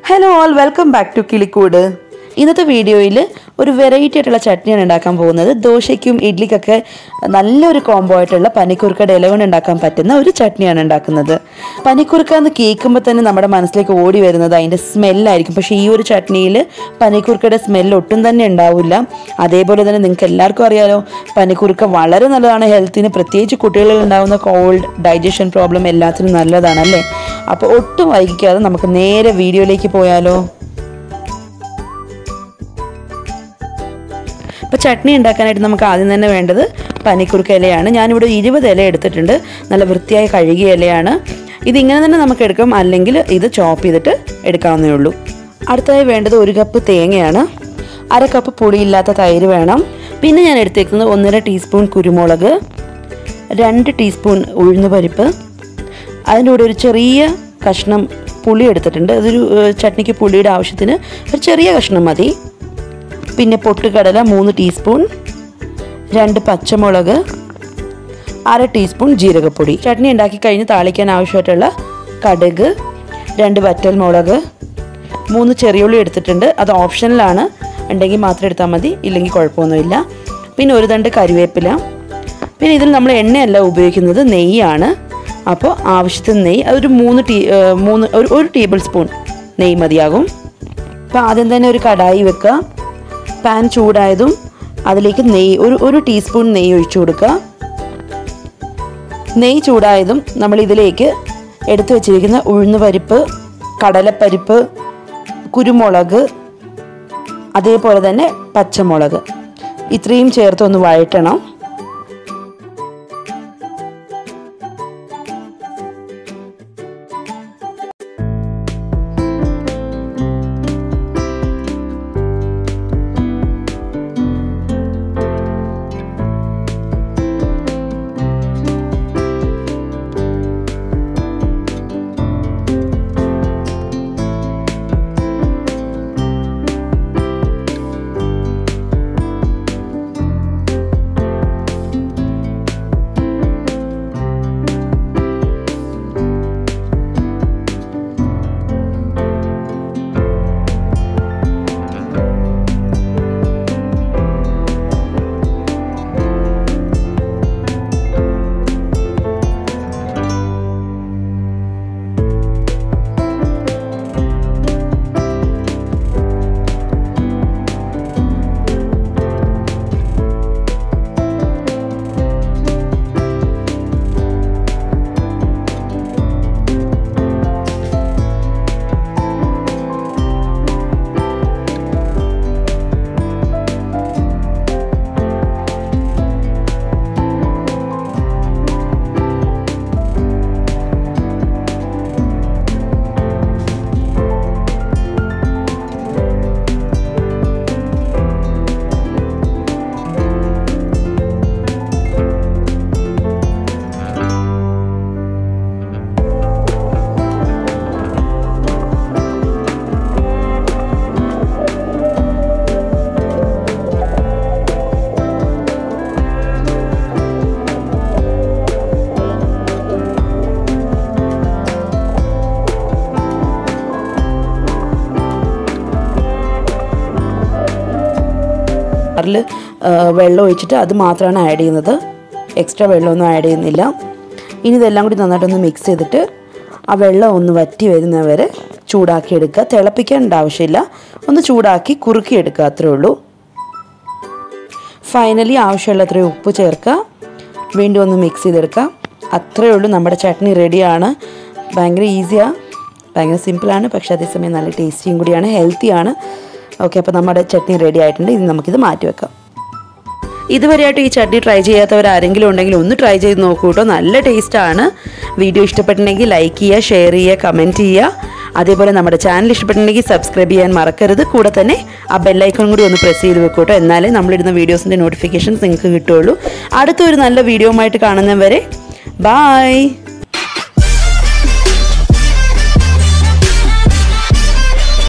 hello all welcome back to Kilikkoodu ഇന്നത്തെ വീഡിയോയിൽ ഒരു വെറൈറ്റി ആയിട്ടുള്ള ചട്നിയാണ് ഉണ്ടാക്കാൻ പോകുന്നത് ദോശയ്ക്കും ഇഡ്ലിക്കൊക്കെ നല്ലൊരു കോംബോ ആയിട്ടുള്ള പനിക്കുറുക്കയുടെ ഇല കൊണ്ട് ഉണ്ടാക്കാൻ പറ്റുന്ന ഒരു ചട്നിയാണ് ഉണ്ടാക്കുന്നത് പനിക്കുറുക്ക എന്ന് കേൾക്കുമ്പോൾ തന്നെ നമ്മുടെ മനസ്സിലേക്ക് ഓടി വരുന്നത് അതിൻ്റെ സ്മെല്ലായിരിക്കും പക്ഷേ ഈ ഒരു ചട്നിയിൽ പനിക്കുറുക്കയുടെ സ്മെല്ല് ഒട്ടും തന്നെ ഉണ്ടാവില്ല അതേപോലെ തന്നെ നിങ്ങൾക്ക് എല്ലാവർക്കും അറിയാലോ പനിക്കുറുക്ക വളരെ നല്ലതാണ് ഹെൽത്തിന് പ്രത്യേകിച്ച് കുട്ടികളിൽ ഉണ്ടാകുന്ന കോൾഡ് ഡൈജഷൻ പ്രോബ്ലം എല്ലാത്തിനും നല്ലതാണ് അല്ലേ അപ്പോൾ ഒട്ടും വൈകിക്കാതെ നമുക്ക് നേരെ വീഡിയോയിലേക്ക് പോയാലോ അപ്പോൾ ചട്നി ഉണ്ടാക്കാനായിട്ട് നമുക്ക് ആദ്യം തന്നെ വേണ്ടത് പനിക്കുറുക്ക ഇലയാണ് ഞാനിവിടെ ഇരുപത് ഇല എടുത്തിട്ടുണ്ട് നല്ല വൃത്തിയായി കഴുകിയ ഇലയാണ് ഇതിങ്ങനെ തന്നെ നമുക്ക് എടുക്കാം അല്ലെങ്കിൽ ഇത് ചോപ്പ് ചെയ്തിട്ട് എടുക്കാവുന്നേ ഉള്ളൂ അടുത്തതായി വേണ്ടത് ഒരു കപ്പ് തേങ്ങയാണ് അര കപ്പ് പുളിയില്ലാത്ത തൈര് വേണം പിന്നെ ഞാൻ എടുത്തേക്കുന്നത് ഒന്നര ടീസ്പൂൺ കുരുമുളക് രണ്ട് ടീസ്പൂൺ ഉഴുന്നുപരിപ്പ് അതിൻ്റെ കൂടെ ഒരു ചെറിയ കഷ്ണം പുളി എടുത്തിട്ടുണ്ട് അതൊരു ഏഹ്, ചട്നിക്ക് പുളിയുടെ ആവശ്യത്തിന് ഒരു ചെറിയ കഷ്ണം മതി പിന്നെ പൊട്ടുകടല മൂന്ന് ടീസ്പൂൺ രണ്ട് പച്ചമുളക് അര ടീസ്പൂൺ ജീരകപ്പൊടി ചട്നി ഉണ്ടാക്കി കഴിഞ്ഞ് താളിക്കാൻ ആവശ്യമായിട്ടുള്ള കടുക് രണ്ട് വറ്റൽ മുളക് മൂന്ന് ചെറിയുള്ളി എടുത്തിട്ടുണ്ട് അത് ഓപ്ഷനിലാണ് ഉണ്ടെങ്കിൽ മാത്രം എടുത്താൽ മതി ഇല്ലെങ്കിൽ കുഴപ്പമൊന്നുമില്ല പിന്നെ ഒരു തണ്ട് കരിവേപ്പില പിന്നെ ഇതിൽ നമ്മൾ എണ്ണയല്ല ഉപയോഗിക്കുന്നത് നെയ്യാണ് അപ്പോൾ ആവശ്യത്തിന് നെയ്യ് അതൊരു മൂന്ന് ടീ ഏഹ് മൂന്ന് ഒരു ഒരു ടേബിൾ സ്പൂൺ നെയ്യ് മതിയാകും അപ്പോൾ ആദ്യം തന്നെ ഒരു കടായി വെക്കുക പാൻ ചൂടായതും അതിലേക്ക് നെയ്യ് ഒരു ഒരു ടീസ്പൂൺ നെയ്യ് ഒഴിച്ചു കൊടുക്കുക നെയ്യ് ചൂടായതും നമ്മൾ ഇതിലേക്ക് എടുത്തു വച്ചിരിക്കുന്ന ഉഴുന്നുപരിപ്പ് കടലപ്പരിപ്പ് കുരുമുളക് അതേപോലെ തന്നെ പച്ചമുളക് ഇത്രയും ചേർത്ത് ഒന്ന് വഴറ്റണം ജാറിൽ വെള്ളം ഒഴിച്ചിട്ട് അത് മാത്രമാണ് ആഡ് ചെയ്യുന്നത് എക്സ്ട്രാ വെള്ളമൊന്നും ആഡ് ചെയ്യുന്നില്ല ഇനി ഇതെല്ലാം കൂടി നന്നായിട്ടൊന്ന് മിക്സ് ചെയ്തിട്ട് ആ വെള്ളം ഒന്ന് വറ്റി വരുന്നവരെ ചൂടാക്കി എടുക്കുക തിളപ്പിക്കേണ്ട ആവശ്യമില്ല ഒന്ന് ചൂടാക്കി കുറുക്കി എടുക്കുക അത്രേ ഉള്ളൂ ഫൈനലി ആവശ്യമുള്ള അത്രയും ഉപ്പ് ചേർക്കുക വീണ്ടും ഒന്ന് മിക്സ് ചെയ്തെടുക്കുക അത്രേ ഉള്ളൂ നമ്മുടെ ചട്നി റെഡിയാണ് ഭയങ്കര ഈസിയാണ് ഭയങ്കര സിമ്പിളാണ് പക്ഷേ അതേസമയം നല്ല ടേസ്റ്റിയും കൂടിയാണ് ഹെൽത്തിയാണ് ഓക്കെ അപ്പോൾ നമ്മുടെ ചട്നി റെഡി ആയിട്ടുണ്ട് ഇനി നമുക്കിത് മാറ്റി വെക്കാം ഇതുവരെയായിട്ട് ഈ ചട്നി ട്രൈ ചെയ്യാത്തവർ ആരെങ്കിലും ഉണ്ടെങ്കിൽ ഒന്ന് ട്രൈ ചെയ്ത് നോക്കൂ കേട്ടോ നല്ല ടേസ്റ്റാണ് വീഡിയോ ഇഷ്ടപ്പെട്ടിട്ടുണ്ടെങ്കിൽ ലൈക്ക് ചെയ്യുക ഷെയർ ചെയ്യുക കമൻറ്റ് ചെയ്യുക അതേപോലെ നമ്മുടെ ചാനൽ ഇഷ്ടപ്പെട്ടിട്ടുണ്ടെങ്കിൽ സബ്സ്ക്രൈബ് ചെയ്യാൻ മറക്കരുത് കൂടെ തന്നെ ആ ബെല്ലൈക്കൺ കൂടി ഒന്ന് പ്രസ് ചെയ്ത് വെക്കൂട്ടോ എന്നാലേ നമ്മളിടുന്ന വീഡിയോസിൻ്റെ നോട്ടിഫിക്കേഷൻസ് നിങ്ങൾക്ക് കിട്ടുള്ളൂ അടുത്തൊരു നല്ല വീഡിയോ ആയിട്ട് കാണുന്നവരെ ബായ്